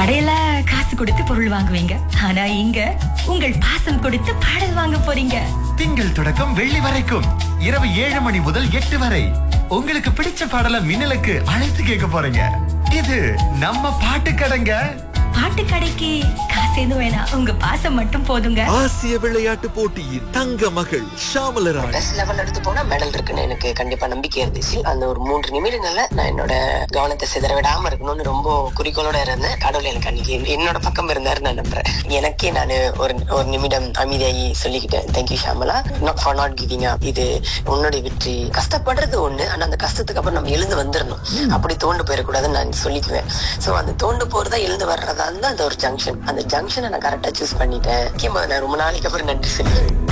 கடையில காசு கொடுத்து பொருள் வாங்குவீங்க ஆனா இங்க உங்கள் பாசம் கொடுத்து பாடல் வாங்க போறீங்க திங்கள் தொடக்கம் வெள்ளி வரைக்கும் இரவு ஏழு மணி முதல் எட்டு வரை உங்களுக்கு பிடிச்ச பாடல மின்னலுக்கு அழைத்து கேட்க போறீங்க இது நம்ம பாட்டு கடைங்க பாட்டு கடைக்கு காசு எதுவும் வேணாம் உங்க பாசம் மட்டும் போதுங்க ஆசிய விளையாட்டு போட்டியின் தங்க மகள் ஷாமலராணி பெஸ்ட் லெவல் எடுத்து போனா மெடல் இருக்குன்னு எனக்கு கண்டிப்பா நம்பிக்கை இருந்துச்சு அந்த ஒரு மூன்று நிமிடங்கள்ல நான் என்னோட கவனத்தை சிதற விடாம இருக்கணும்னு ரொம்ப குறிக்கோளோட இருந்தேன் கடவுள் எனக்கு அன்னைக்கு என்னோட பக்கம் இருந்தாரு நான் நம்புறேன் எனக்கே நான் ஒரு ஒரு நிமிடம் அமைதியாகி சொல்லிக்கிட்டேன் thank you Shamala not for not giving up இது உன்னுடைய வெற்றி கஷ்டப்படுறது ஒண்ணு ஆனா அந்த கஷ்டத்துக்கு அப்புறம் நம்ம எழுந்து வந்துடணும் அப்படி தோண்டு போயிடக்கூடாதுன்னு நான் சொல்லிக்குவேன் சோ அந்த தோண்டு போறதா எழுந்து வர்றதா இருந்தா அந்த ஒரு ஜங்ஷன் அந்த ஜங்ஷனை நான் கரெக்டா சூஸ் பண்ணிட்டேன் முக்கியமா நான் ரொம்ப நாளைக்கு அப்புறம் நன்றி சொல்லுவேன்